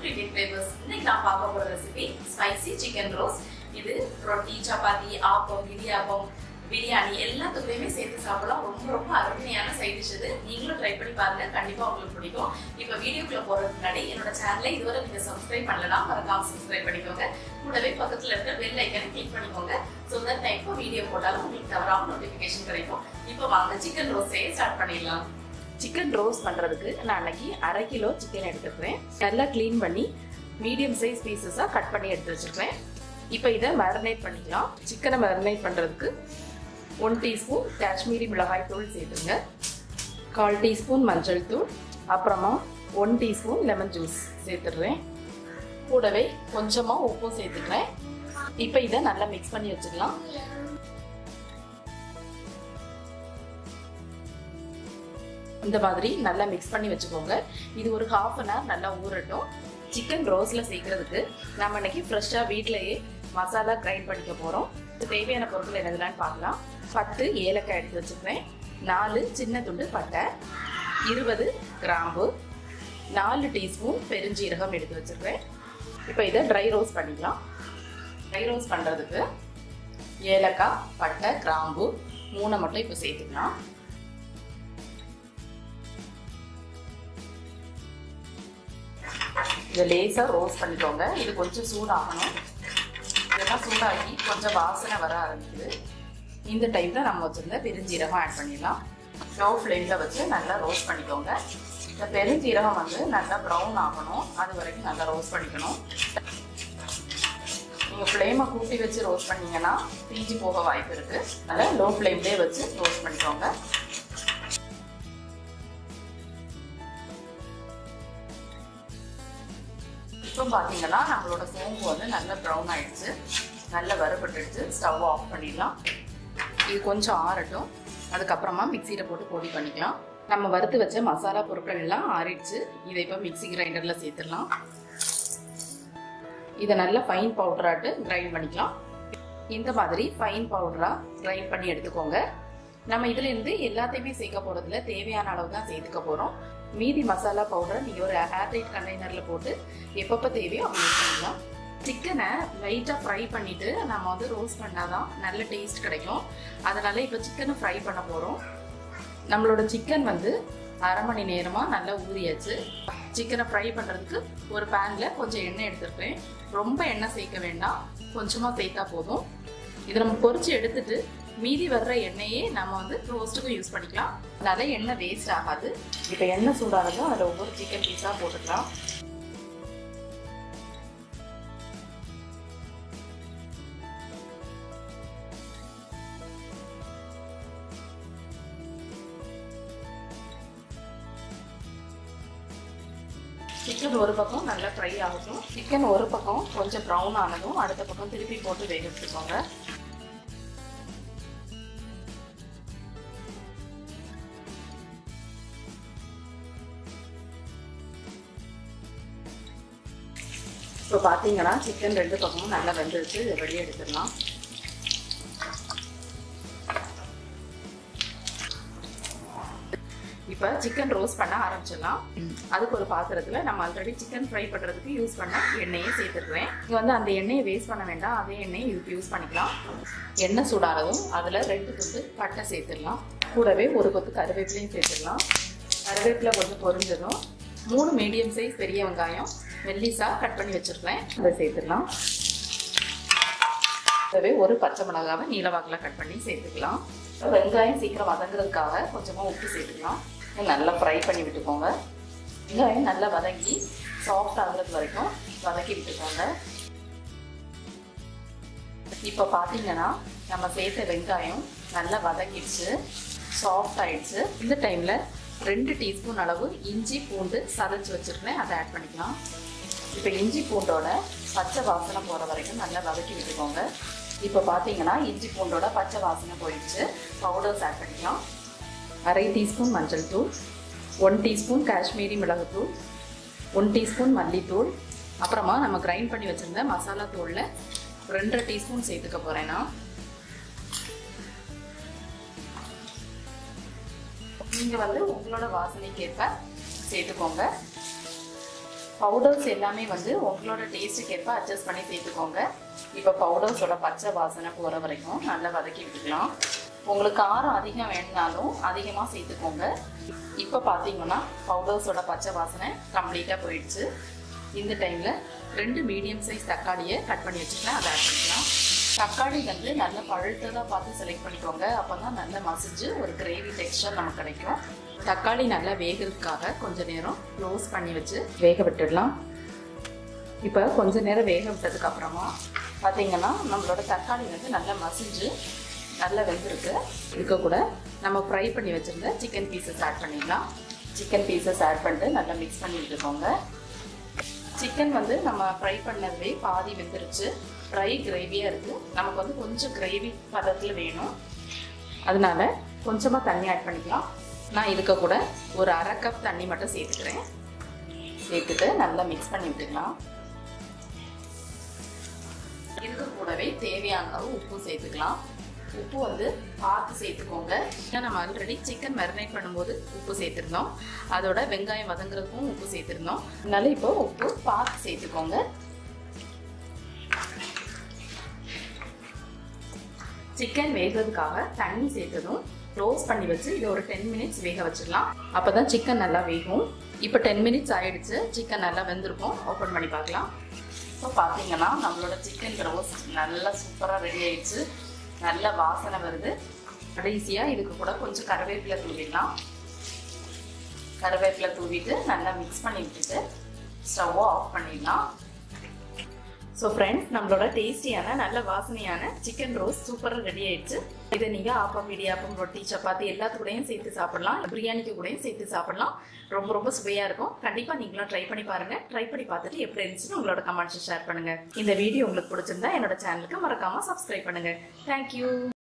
to Indian flavours இன்னைக்கு நான் பார்க்க போற ரெசிபி ஸ்பைசி சிக்கன் ரோஸ்ட் இது ரொட்டி சப்பாத்தி ஆப்பம் இடியாப்பம் பிரியாணி எல்லாத்துக்குள்ளயுமே சேர்த்து சாப்பிடலாம் ரொம்ப ரொம்ப அருமையான சைட் டிஷ் இது நீங்களும் ட்ரை பண்ணி பாருங்க கண்டிப்பா உங்களுக்கு பிடிக்கும் இப்போ வீடியோக்குள்ள போறதுக்கு முன்னாடி என்னோட சேனலை இதுவரை நீங்க சப்ஸ்கிரைப் பண்ணலாம் மறக்காம சப்ஸ்கிரைப் பண்ணிக்கோங்க கூடவே பக்கத்துல இருக்க பெல் ஐக்கனை கிளிக் பண்ணிக்கோங்க ஸோ தட் நான் இப்போ வீடியோ போட்டாலும் உங்களுக்கு தவறாம நோட்டிஃபிகேஷன் கிடைக்கும் இப்போ வாங்க சிக்கன் ரோஸ்டே ஸ்டார்ட் பண்ணிடலாம் சிக்கன் ரோஸ்ட் பண்ணுறதுக்கு நான் அன்னைக்கு அரை கிலோ சிக்கன் எடுத்துக்கிறேன் நல்லா க்ளீன் பண்ணி மீடியம் சைஸ் பீசஸாக கட் பண்ணி எடுத்து வச்சுருக்கேன் இப்போ இதை மேரினேட் பண்ணிக்கலாம் சிக்கனை மேரினேட் பண்ணுறதுக்கு ஒன் டீஸ்பூன் காஷ்மீரி மிளகாய் தூள் சேர்த்துங்க கால் டீஸ்பூன் மஞ்சள் தூள் அப்புறமா ஒன் டீஸ்பூன் லெமன் ஜூஸ் சேர்த்துடுறேன் கூடவே கொஞ்சமாக உப்பும் சேர்த்துக்கிறேன் இப்போ இதை நல்லா மிக்ஸ் பண்ணி வச்சுக்கலாம் இந்த மாதிரி நல்லா மிக்ஸ் பண்ணி வச்சுக்கோங்க இது ஒரு ஹாஃப் அன் ஹவர் நல்லா ஊறட்டும் சிக்கன் ரோஸில் சேர்க்கறதுக்கு நம்ம இன்னைக்கு ஃப்ரெஷ்ஷாக வீட்டிலேயே மசாலா கிரைண்ட் பண்ணிக்க போகிறோம் தேவையான பொருட்கள் என்னதுலான்னு பார்க்கலாம் பத்து ஏலக்காய் எடுத்து வச்சுக்கிறேன் நாலு சின்ன துண்டு பட்டை இருபது கிராம்பு நாலு டீஸ்பூன் பெருஞ்சீரகம் எடுத்து வச்சுருக்கேன் இப்போ இதை ட்ரை ரோஸ்ட் பண்ணிக்கலாம் ட்ரை ரோஸ்ட் பண்ணுறதுக்கு ஏலக்காய் பட்டை கிராம்பு மூணை மட்டும் இப்போ சேர்த்துக்கலாம் இதை லேசாக ரோஸ்ட் பண்ணிக்கோங்க இது கொஞ்சம் சூடாகணும் இதெல்லாம் சூடாகி கொஞ்சம் வாசனை வர ஆரம்பிக்குது இந்த டைமில் நம்ம வச்சுருந்த பெருஞ்சீரகம் ஆட் பண்ணிடலாம் லோ ஃப்ளேமில் வச்சு நல்லா ரோஸ்ட் பண்ணிக்கோங்க இந்த பெருஞ்சீரகம் வந்து நல்லா ப்ரௌன் ஆகணும் அது வரைக்கும் நல்லா ரோஸ்ட் பண்ணிக்கணும் நீங்கள் ஃப்ளேமை கூட்டி வச்சு ரோஸ்ட் பண்ணிங்கன்னா தீஞ்சு போக வாய்ப்பு இருக்குது அதனால் லோ ஃப்ளேம்லேயே வச்சு ரோஸ்ட் பண்ணிக்கோங்க இப்போ பார்த்தீங்கன்னா நம்மளோட சோம்பு வந்து நல்லா ப்ரௌன் ஆயிடுச்சு நல்லா வறுபட்டுடுச்சு ஸ்டவ் ஆஃப் பண்ணிடலாம் இது கொஞ்சம் ஆறட்டும் அதுக்கப்புறமா மிக்சியில் போட்டு பொடி பண்ணிக்கலாம் நம்ம வறுத்து வச்ச மசாலா பொருட்கள் எல்லாம் ஆறிடுச்சு இதை இப்போ மிக்சி கிரைண்டரில் சேர்த்துடலாம் இதை நல்லா ஃபைன் பவுடராட்டு கிரைண்ட் பண்ணிக்கலாம் இந்த மாதிரி ஃபைன் பவுடராக கிரைண்ட் பண்ணி எடுத்துக்கோங்க நம்ம இதுலேருந்து எல்லாத்தையுமே சேர்க்க போகிறதுல தேவையான அளவு தான் சேர்த்துக்க போகிறோம் மீதி மசாலா பவுடரை நீங்கள் ஒரு ஏர்டைட் கண்டெய்னரில் போட்டு எப்பப்போ தேவையோ அப்போ யூஸ் பண்ணிக்கலாம் சிக்கனை லைட்டாக ஃப்ரை பண்ணிவிட்டு நம்ம வந்து ரோஸ்ட் பண்ணால் தான் நல்ல டேஸ்ட் கிடைக்கும் அதனால் இப்போ சிக்கனை ஃப்ரை பண்ண போகிறோம் நம்மளோட சிக்கன் வந்து அரை மணி நேரமாக நல்லா ஊறியாச்சு சிக்கனை ஃப்ரை பண்ணுறதுக்கு ஒரு பேனில் கொஞ்சம் எண்ணெய் எடுத்துருக்கேன் ரொம்ப எண்ணெய் சேர்க்க வேண்டாம் கொஞ்சமாக சேர்த்தா போதும் இதை நம்ம பொறிச்சு எடுத்துட்டு மீதி வர்ற எண்ணெயே நம்ம வந்து ரோஸ்ட்டுக்கும் யூஸ் பண்ணிக்கலாம் அதனால எண்ணெய் வேஸ்ட் ஆகாது இப்போ எண்ணெய் சூடானதும் அதில் ஒவ்வொரு சிக்கன் பீஸாக போட்டுக்கலாம் சிக்கன் ஒரு பக்கம் நல்லா ஃப்ரை ஆகட்டும் சிக்கன் ஒரு பக்கம் கொஞ்சம் ப்ரௌன் ஆனதும் அடுத்த பக்கம் திருப்பி போட்டு வேக வச்சுக்கோங்க இப்போ பார்த்தீங்கன்னா சிக்கன் ரெண்டு பக்கமும் நல்லா வெந்துருச்சு இதை வெளியே எடுத்துடலாம் இப்போ சிக்கன் ரோஸ்ட் பண்ண ஆரம்பிச்சிடலாம் அதுக்கு ஒரு பாத்திரத்தில் நம்ம ஆல்ரெடி சிக்கன் ஃப்ரை பண்ணுறதுக்கு யூஸ் பண்ண எண்ணெயை சேர்த்துருக்குறேன் இங்கே வந்து அந்த எண்ணெயை வேஸ்ட் பண்ண வேண்டாம் அதே எண்ணெயை இதுக்கு யூஸ் பண்ணிக்கலாம் எண்ணெய் சூடானதும் அதில் ரெண்டு கொத்து பட்டை சேர்த்துடலாம் கூடவே ஒரு கொத்து கருவேப்பிலையும் சேர்த்துடலாம் கருவேப்பிலை கொஞ்சம் பொரிஞ்சதும் மூணு மீடியம் சைஸ் பெரிய வெங்காயம் மெல்லிசா கட் பண்ணி வச்சுருக்கேன் அதை சேர்த்துடலாம் கூடவே ஒரு பச்சை மிளகாவை நீலவாக்கில் கட் பண்ணி சேர்த்துக்கலாம் வெங்காயம் சீக்கிரம் வதங்குறதுக்காக கொஞ்சமாக உப்பு சேர்த்துக்கலாம் நல்லா ஃப்ரை பண்ணி விட்டுக்கோங்க வெங்காயம் நல்லா வதங்கி சாஃப்ட் ஆகுறது வரைக்கும் வதக்கி விட்டுக்கோங்க இப்போ பார்த்தீங்கன்னா நம்ம சேர்த்த வெங்காயம் நல்லா வதங்கிடுச்சு சாஃப்ட் ஆயிடுச்சு இந்த டைமில் ரெண்டு டீஸ்பூன் அளவு இஞ்சி பூண்டு சதைச்சி வச்சுருக்கேன் அதை ஆட் பண்ணிக்கலாம் இப்போ இஞ்சி பூண்டோட பச்சை வாசனை போகிற வரைக்கும் நல்லா வதக்கி விட்டுக்கோங்க இப்போ பார்த்தீங்கன்னா இஞ்சி பூண்டோட பச்சை வாசனை போயிடுச்சு பவுடர்ஸ் ஆட் பண்ணிக்கலாம் அரை டீஸ்பூன் மஞ்சள் தூள் ஒன் டீஸ்பூன் காஷ்மீரி மிளகுத்தூள் ஒன் டீஸ்பூன் மல்லித்தூள் அப்புறமா நம்ம கிரைண்ட் பண்ணி வச்சுருந்த மசாலா தூளில் ரெண்டரை டீஸ்பூன் சேர்த்துக்க போகிறேன் நான் நீங்கள் வந்து உங்களோட வாசனைக்கேற்ப சேர்த்துக்கோங்க பவுடர்ஸ் எல்லாமே வந்து உங்களோட டேஸ்ட்டுக்கு ஏற்ப அட்ஜஸ்ட் பண்ணி சேர்த்துக்கோங்க இப்போ பவுடர்ஸோட பச்சை வாசனை போகிற வரைக்கும் நல்லா வதக்கி விட்டுக்கலாம் உங்களுக்கு காரம் அதிகம் வேணுனாலும் அதிகமாக சேர்த்துக்கோங்க இப்போ பார்த்தீங்கன்னா பவுடர்ஸோட பச்சை வாசனை கம்ப்ளீட்டாக போயிடுச்சு இந்த டைமில் ரெண்டு மீடியம் சைஸ் தக்காளியை கட் பண்ணி வச்சுக்கலாம் அதை ஆட் பண்ணிக்கலாம் தக்காளி வந்து நல்ல பழுத்ததாக பார்த்து செலக்ட் பண்ணிக்கோங்க அப்போ தான் நல்ல மசிஞ்சு ஒரு கிரேவி டெக்ஸ்டர் நமக்கு கிடைக்கும் தக்காளி நல்லா வேகிறதுக்காக கொஞ்ச நேரம் க்ளோஸ் பண்ணி வச்சு வேக விட்டுடலாம் இப்போ கொஞ்ச நேரம் வேக விட்டதுக்கு அப்புறமா பார்த்தீங்கன்னா நம்மளோட தக்காளி வந்து நல்லா மசிஞ்சு நல்லா வெந்திருக்கு இதுக்கு கூட நம்ம ஃப்ரை பண்ணி வச்சுருந்த சிக்கன் பீசஸ் ஆட் பண்ணிடலாம் சிக்கன் பீசஸ் ஆட் பண்ணிட்டு நல்லா மிக்ஸ் பண்ணி விட்டுக்கோங்க சிக்கன் வந்து நம்ம ஃப்ரை பண்ணதுவே பாதி வெந்துருச்சு ஃப்ரை கிரேவியாக இருக்குது நமக்கு வந்து கொஞ்சம் கிரேவி பதத்தில் வேணும் அதனால கொஞ்சமாக தண்ணி ஆட் பண்ணிக்கலாம் நான் இதுக்கு கூட ஒரு அரை கப் தண்ணி மட்டும் சேர்த்துக்கிறேன் சேர்த்துட்டு நல்லா மிக்ஸ் பண்ணி விட்டுக்கலாம் இதுக்கு கூடவே தேவையான அளவு உப்பு சேர்த்துக்கலாம் உப்பு வந்து பார்த்து சேர்த்துக்கோங்க ஏன்னா நம்ம ஆல்ரெடி சிக்கன் மேரினேட் பண்ணும்போது உப்பு சேர்த்துருந்தோம் அதோட வெங்காயம் வதங்குறதுக்கும் உப்பு சேர்த்துருந்தோம் அதனால இப்போ உப்பு பார்த்து சேர்த்துக்கோங்க சிக்கன் வேகிறதுக்காக தண்ணி சேர்த்ததும் க்ளோஸ் பண்ணி வச்சு இதை ஒரு டென் மினிட்ஸ் வேக வச்சிடலாம் அப்போ தான் சிக்கன் நல்லா வேகும் இப்போ டென் மினிட்ஸ் ஆயிடுச்சு சிக்கன் நல்லா வெந்திருக்கும் ஓப்பன் பண்ணி பார்க்கலாம் இப்போ பார்த்தீங்கன்னா நம்மளோட சிக்கன் ரோஸ்ட் நல்லா சூப்பராக ரெடி ஆயிடுச்சு நல்ல வாசனை வருது கடைசியாக இதுக்கு கூட கொஞ்சம் கருவேப்பிலை தூவிடலாம் கருவேப்பிலை தூவிட்டு நல்லா மிக்ஸ் பண்ணி விட்டுட்டு ஸ்டவ்வை ஆஃப் பண்ணிடலாம் ஸோ ஃப்ரெண்ட்ஸ் நம்மளோட டேஸ்டியான நல்ல வாசனையான சிக்கன் ரோஸ்ட் சூப்பராக ரெடி ஆயிடுச்சு இதை நீங்கள் ஆப்பம் இடியாப்பம் ரொட்டி சப்பாத்தி எல்லாத்துக்கூடையும் சேர்த்து சாப்பிடலாம் பிரியாணிக்கு கூடயும் சேர்த்து சாப்பிடலாம் ரொம்ப ரொம்ப சுவையாக இருக்கும் கண்டிப்பாக நீங்களும் ட்ரை பண்ணி பாருங்கள் ட்ரை பண்ணி பார்த்துட்டு எப்படி இருந்துச்சுன்னு உங்களோட கமெண்ட்ஸ் ஷேர் பண்ணுங்கள் இந்த வீடியோ உங்களுக்கு பிடிச்சிருந்தா என்னோட சேனலுக்கு மறக்காமல் சப்ஸ்கிரைப் பண்ணுங்கள் தேங்க்யூ